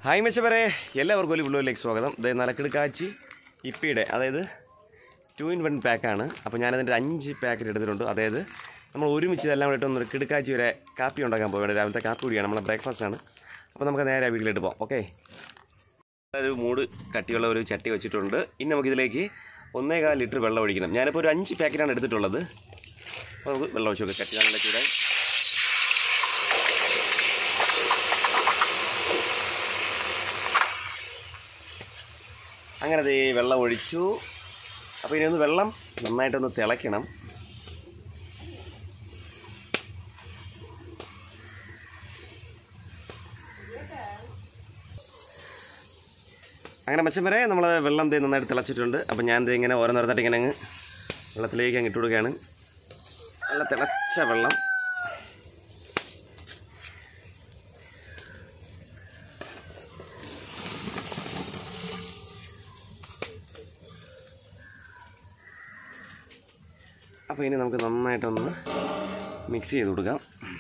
hi മെച്ചവരെ എല്ലാവർക്കും ഒരു വിളിലേക്ക് സ്വാഗതം ഇത് നലക്കിട് കാച്ചി ഇപ്പിയുടെ അതായത് ടു ഇൻ വൺ പാക്കാണ് അപ്പോൾ ഞാനതിൻ്റെ അഞ്ച് പാക്കറ്റ് എടുത്തിട്ടുണ്ട് അതായത് നമ്മൾ ഒരുമിച്ച് ഇതെല്ലാം കൂടെ ഇട്ടൊന്ന് കിടുക്കാച്ചി വരെ കാപ്പി ഉണ്ടാക്കാൻ പോവുകയാണ് രാവിലത്തെ കാപ്പി കൂടിയാണ് നമ്മളെ ബ്രേക്ക്ഫാസ്റ്റ് ആണ് അപ്പോൾ നമുക്ക് നേരെ വീട്ടിലിട്ട് പോകാം ഓക്കെ ഒരു മൂട് കട്ടിയുള്ള ഒരു ചട്ടി വെച്ചിട്ടുണ്ട് ഇനി നമുക്കിതിലേക്ക് ഒന്നേകാൽ ലിറ്റർ വെള്ളം ഒഴിക്കണം ഞാനിപ്പോൾ ഒരു അഞ്ച് പാക്കറ്റാണ് എടുത്തിട്ടുള്ളത് അപ്പോൾ നമുക്ക് വെള്ളം ഒഴിച്ച് നോക്കാം ചട്ടി നല്ല ചൂടായി അങ്ങനെ ദേ വെള്ളം ഒഴിച്ചു അപ്പോൾ ഇനി ഒന്ന് വെള്ളം നന്നായിട്ടൊന്ന് തിളയ്ക്കണം അങ്ങനെ മെച്ചം വരെ നമ്മൾ വെള്ളം ദേ നന്നായിട്ട് തിളച്ചിട്ടുണ്ട് അപ്പോൾ ഞാൻ ദേ ഇങ്ങനെ ഓരോ നേരത്തായിട്ട് ഇങ്ങനെ അങ്ങ് വെള്ളത്തിലേക്ക് അങ്ങ് ഇട്ട് കൊടുക്കുകയാണ് നല്ല തിളച്ച വെള്ളം അപ്പോൾ ഇനി നമുക്ക് നന്നായിട്ടൊന്ന് മിക്സ് ചെയ്ത് കൊടുക്കാം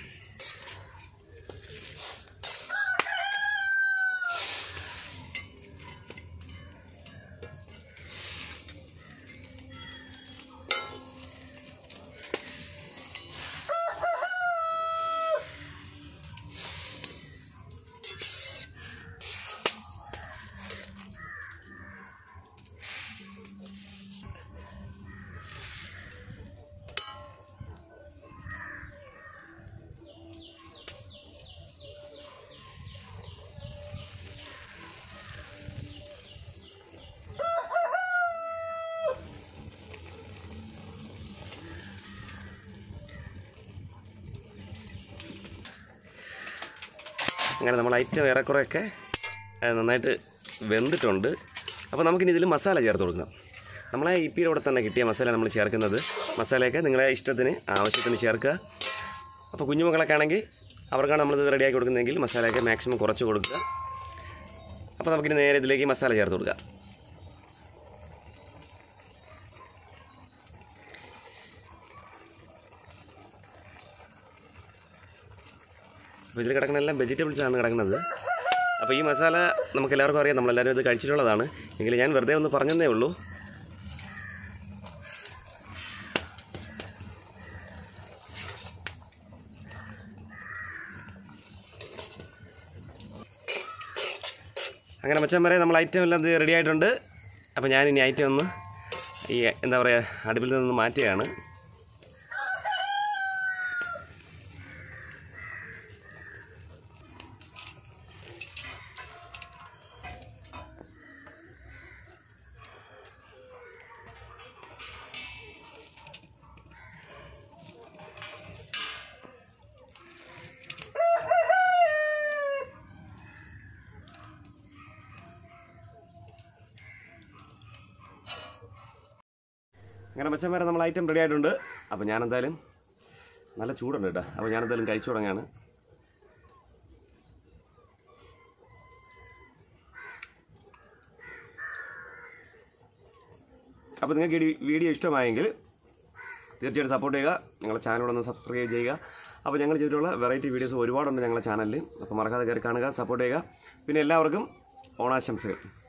അങ്ങനെ നമ്മൾ ഐറ്റം ഏറെക്കുറെയൊക്കെ ആ, നന്നായിട്ട് വെന്തിട്ടുണ്ട് അപ്പോൾ നമുക്കിനി ഇതിൽ മസാല ചേർത്ത് കൊടുക്കണം നമ്മളെ ഇപ്പിയുടെ കൂടെ തന്നെ കിട്ടിയ മസാല നമ്മൾ ചേർക്കുന്നത് മസാലയൊക്കെ നിങ്ങളെ ഇഷ്ടത്തിന് ആവശ്യത്തിന് ചേർക്കുക അപ്പോൾ കുഞ്ഞുമക്കളൊക്കെ ആണെങ്കിൽ അവർക്കാണ് നമ്മളിത് റെഡിയാക്കി കൊടുക്കുന്നതെങ്കിൽ മസാലയൊക്കെ മാക്സിമം കുറച്ച് കൊടുക്കുക അപ്പോൾ നമുക്കിനി നേരെ ഇതിലേക്ക് മസാല ചേർത്ത് കൊടുക്കുക അപ്പോൾ ഇതിൽ കിടക്കുന്ന എല്ലാം വെജിറ്റബിൾസ് ആണ് കിടക്കുന്നത് അപ്പോൾ ഈ മസാല നമുക്ക് എല്ലാവർക്കും അറിയാം നമ്മളെല്ലാവരും ഇത് കഴിച്ചിട്ടുള്ളതാണ് എങ്കിലും ഞാൻ വെറുതെ ഒന്ന് പറഞ്ഞതേ ഉള്ളൂ അങ്ങനെ മച്ചാൻ വരെ നമ്മൾ ഐറ്റം എല്ലാം റെഡി ആയിട്ടുണ്ട് അപ്പോൾ ഞാൻ ഇനി ഐറ്റം ഒന്ന് ഈ എന്താ പറയുക അടുപ്പിൽ നിന്ന് മാറ്റുകയാണ് അങ്ങനെ മെച്ചം വരെ നമ്മൾ ഐറ്റം റെഡി ആയിട്ടുണ്ട് അപ്പോൾ ഞാൻ എന്തായാലും നല്ല ചൂടുണ്ട് കേട്ടോ അപ്പോൾ ഞാൻ എന്തായാലും കഴിച്ചു തുടങ്ങാണ് അപ്പോൾ നിങ്ങൾക്ക് ഈ വീഡിയോ ഇഷ്ടമായെങ്കിൽ തീർച്ചയായിട്ടും സപ്പോർട്ട് ചെയ്യുക ഞങ്ങളുടെ ചാനലൊന്ന് സബ്സ്ക്രൈബ് ചെയ്യുക അപ്പോൾ ഞങ്ങൾ ചെയ്തിട്ടുള്ള വെറൈറ്റി വീഡിയോസ് ഒരുപാടുണ്ട് ഞങ്ങളുടെ ചാനലിൽ അപ്പോൾ മറക്കാതെ കയറി കാണുക സപ്പോർട്ട് ചെയ്യുക പിന്നെ എല്ലാവർക്കും ഓണാശംസകൾ